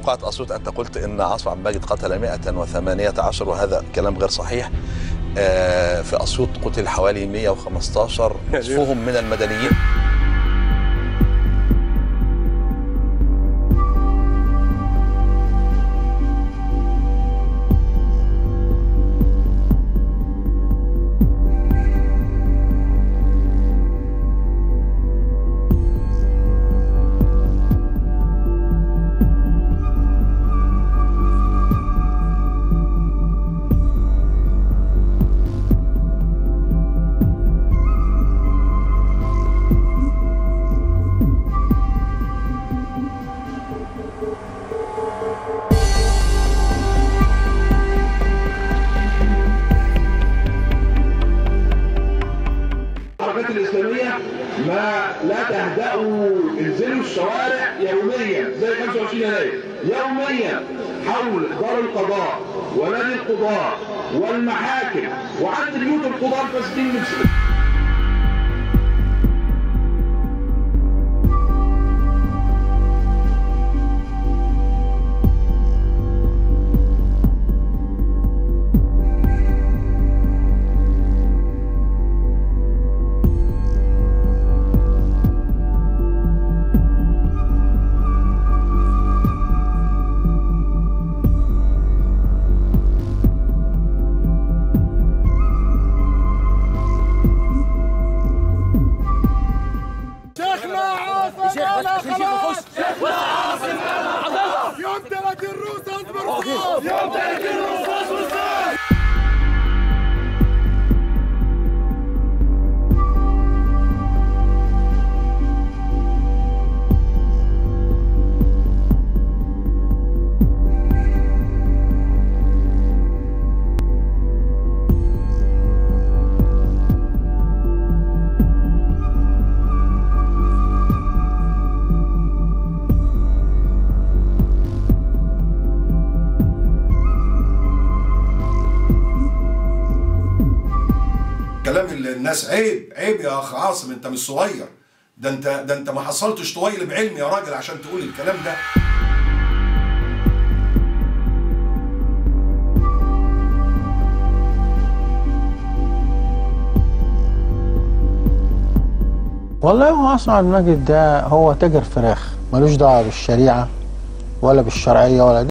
موقعة أسيوط أنت قلت إن عاصم عبد المجيد قتل 118 وهذا كلام غير صحيح آه، في أسيوط قتل حوالي 115 نصفهم من المدنيين الحركات الإسلامية ما لا تهدأوا انزلوا الشوارع يوميا زي 25 يناير يوميا حول دار القضاء ونادي القضاء والمحاكم وعند بيوت القضاء الفاسدين من شيخنا عاصم انا خلاص شيخنا عاصم انا خلاص يوم 30 روس اصبر يوم 30 روس اصبر كلام الناس عيب عيب يا اخ عاصم انت مش صغير ده انت ده انت ما حصلتش طويل بعلم يا راجل عشان تقول الكلام ده والله هو عاصم عبد المجيد ده هو تاجر فراخ ملوش دعوه بالشريعه ولا بالشرعيه ولا